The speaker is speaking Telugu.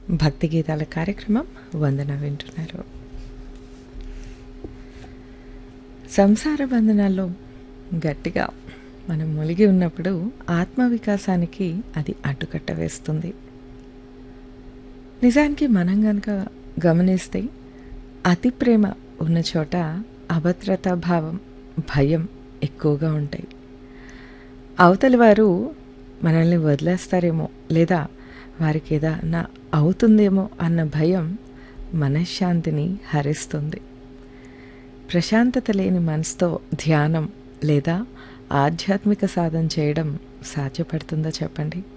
భక్తి గీతాల కార్యక్రమం వందన వింటున్నారు సంసార బంధనాల్లో గట్టిగా మనం మునిగి ఉన్నప్పుడు ఆత్మ వికాసానికి అది అడ్డుకట్ట వేస్తుంది నిజానికి మనం కనుక గమనిస్తే అతి ప్రేమ ఉన్న చోట అభద్రతా భావం భయం ఎక్కువగా ఉంటాయి అవతలి వారు మనల్ని వదిలేస్తారేమో లేదా వారికి ఏదైనా అవుతుందేమో అన్న భయం మనశ్శాంతిని హరిస్తుంది ప్రశాంతత లేని మనసుతో ధ్యానం లేదా ఆధ్యాత్మిక సాధన చేయడం సాధ్యపడుతుందో చెప్పండి